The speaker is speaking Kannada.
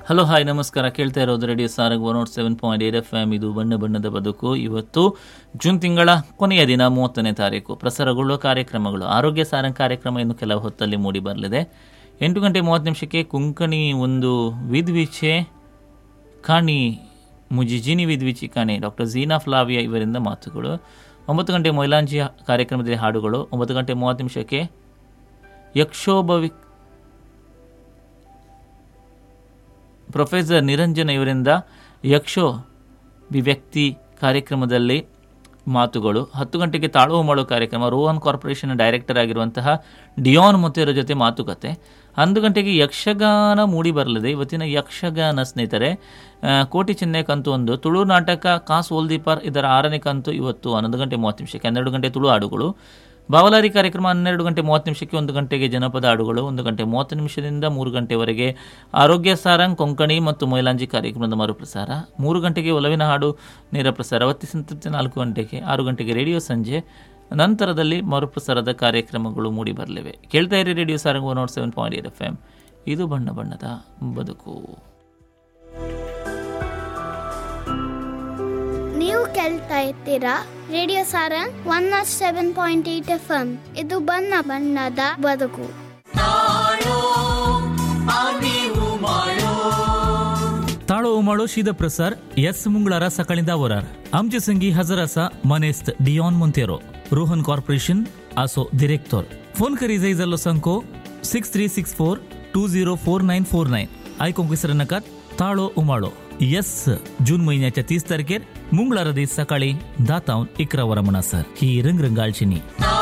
ಹಲೋ ಹಾಯ್ ನಮಸ್ಕಾರ ಕೇಳ್ತಾ ಇರೋದು radio Sarang one naught seven point eight F M ಇದು ಬಣ್ಣ ಬಣ್ಣದ ಬದುಕು ಇವತ್ತು ಜೂನ್ ತಿಂಗಳ ಕೊನೆಯ ದಿನ ಮೂವತ್ತನೇ ತಾರೀಕು ಪ್ರಸಾರಗೊಳ್ಳುವ ಕಾರ್ಯಕ್ರಮಗಳು ಆರೋಗ್ಯ ಸಾರಂಗ್ ಕಾರ್ಯಕ್ರಮ ಇನ್ನು ಕೆಲವು ಹೊತ್ತಲ್ಲಿ ಮೂಡಿ ಬರಲಿದೆ ಎಂಟು ಗಂಟೆ ಮೂವತ್ತು ನಿಮಿಷಕ್ಕೆ ಕುಂಕಣಿ ಒಂದು ವಿದ್ವಿಚೆ ಕಾಣಿ ಮುಜಿಜಿನಿ ವಿದ್ವಿಚಿ ಕಾಣಿ ಡಾಕ್ಟರ್ ಝೀನಾ ಫ್ಲಾವಿಯಾ ಇವರಿಂದ ಮಾತುಗಳು ಒಂಬತ್ತು ಗಂಟೆ ಮೊಯ್ಲಾಂಜಿ ಕಾರ್ಯಕ್ರಮದಲ್ಲಿ ಹಾಡುಗಳು ಒಂಬತ್ತು ಗಂಟೆ ಮೂವತ್ತು ನಿಮಿಷಕ್ಕೆ ಯಕ್ಷೋಭವಿ ಪ್ರೊಫೆಸರ್ ನಿರಂಜನ ಇವರಿಂದ ಯಕ್ಷೋ ವ್ಯಕ್ತಿ ಕಾರ್ಯಕ್ರಮದಲ್ಲಿ ಮಾತುಗಳು ಹತ್ತು ಗಂಟೆಗೆ ತಾಳುವ ಮಾಡು ಕಾರ್ಯಕ್ರಮ ರೋಹನ್ ಕಾರ್ಪೊರೇಷನ್ ಡೈರೆಕ್ಟರ್ ಆಗಿರುವಂತಹ ಡಿಯಾನ್ ಮೊತ್ತೇರ ಜೊತೆ ಮಾತುಕತೆ ಹನ್ನೊಂದು ಗಂಟೆಗೆ ಯಕ್ಷಗಾನ ಮೂಡಿ ಬರಲಿದೆ ಇವತ್ತಿನ ಯಕ್ಷಗಾನ ಸ್ನೇಹಿತರೆ ಆ, ಕೋಟಿ ಚೆನ್ನೈ ಕಂತು ಒಂದು ತುಳು ನಾಟಕ ಕಾಸ್ ಓಲ್ದೀಪರ್ ಇದರ ಆರನೇ ಕಂತು ಇವತ್ತು ಹನ್ನೊಂದು ಗಂಟೆ ಮೂವತ್ತು ನಿಮಿಷಕ್ಕೆ ಹನ್ನೆರಡು ಗಂಟೆ ತುಳು ಹಾಡುಗಳು ಬಾವಲಾರಿ ಕಾರ್ಯಕ್ರಮ ಹನ್ನೆರಡು ಗಂಟೆ ಮೂವತ್ತು ನಿಮಿಷಕ್ಕೆ ಒಂದು ಗಂಟೆಗೆ ಜನಪದ ಹಾಡುಗಳು ಒಂದು ಗಂಟೆ ಮೂವತ್ತು ನಿಮಿಷದಿಂದ ಮೂರು ಗಂಟೆವರೆಗೆ ಆರೋಗ್ಯ ಸಾರಂಗ್ ಕೊಂಕಣಿ ಮತ್ತು ಮೊಯ್ಲಾಂಜಿ ಕಾರ್ಯಕ್ರಮದ ಮರುಪ್ರಸಾರ ಮೂರು ಗಂಟೆಗೆ ಒಲವಿನ ಹಾಡು ನೇರ ಪ್ರಸಾರ ಅವತ್ತಿ ಸಂತೃಪ್ತಿ ನಾಲ್ಕು ಗಂಟೆಗೆ ಆರು ಗಂಟೆಗೆ ರೇಡಿಯೋ ಸಂಜೆ ನಂತರದಲ್ಲಿ ಮರುಪ್ರಸಾರದ ಕಾರ್ಯಕ್ರಮಗಳು ಮೂಡಿ ಬರಲಿವೆ ಕೇಳ್ತಾ ಇರಿ radio Sarang one naught seven point eight F M ಇದು ಬಣ್ಣ ಬಣ್ಣದ ಬದುಕು ನೀವು ಕೇಳ್ತಾ ಇರ್ತೀರಾ radio Sarang one naught seven point eight F M ಇದು ಬಣ್ಣ ಬಣ್ಣದ ಬದುಕು ತಾಳೋ ಉಮಾಳೋ ಶೀದ ಪ್ರಸಾರ್ ಎಸ್ ಮುಂಗಳರ ಸಕಳಿಂದ ಅವರಾರ್ आमचे संगी हजर आसा मनेस्त डियॉन मोंतेरो रोहन कॉर्पोरेशन आसो डिरेक्टर फोन करी जाय जाल्लो संको six three six four two zero four nine four nine आयकूंक विसरू नकात ताळो उमाळो येस जून महिन्याच्या तीस तारखेर मुंगळारा दीस सकाळी दातावन इकरा वरां म्हणा सर ही रंगरंगाळची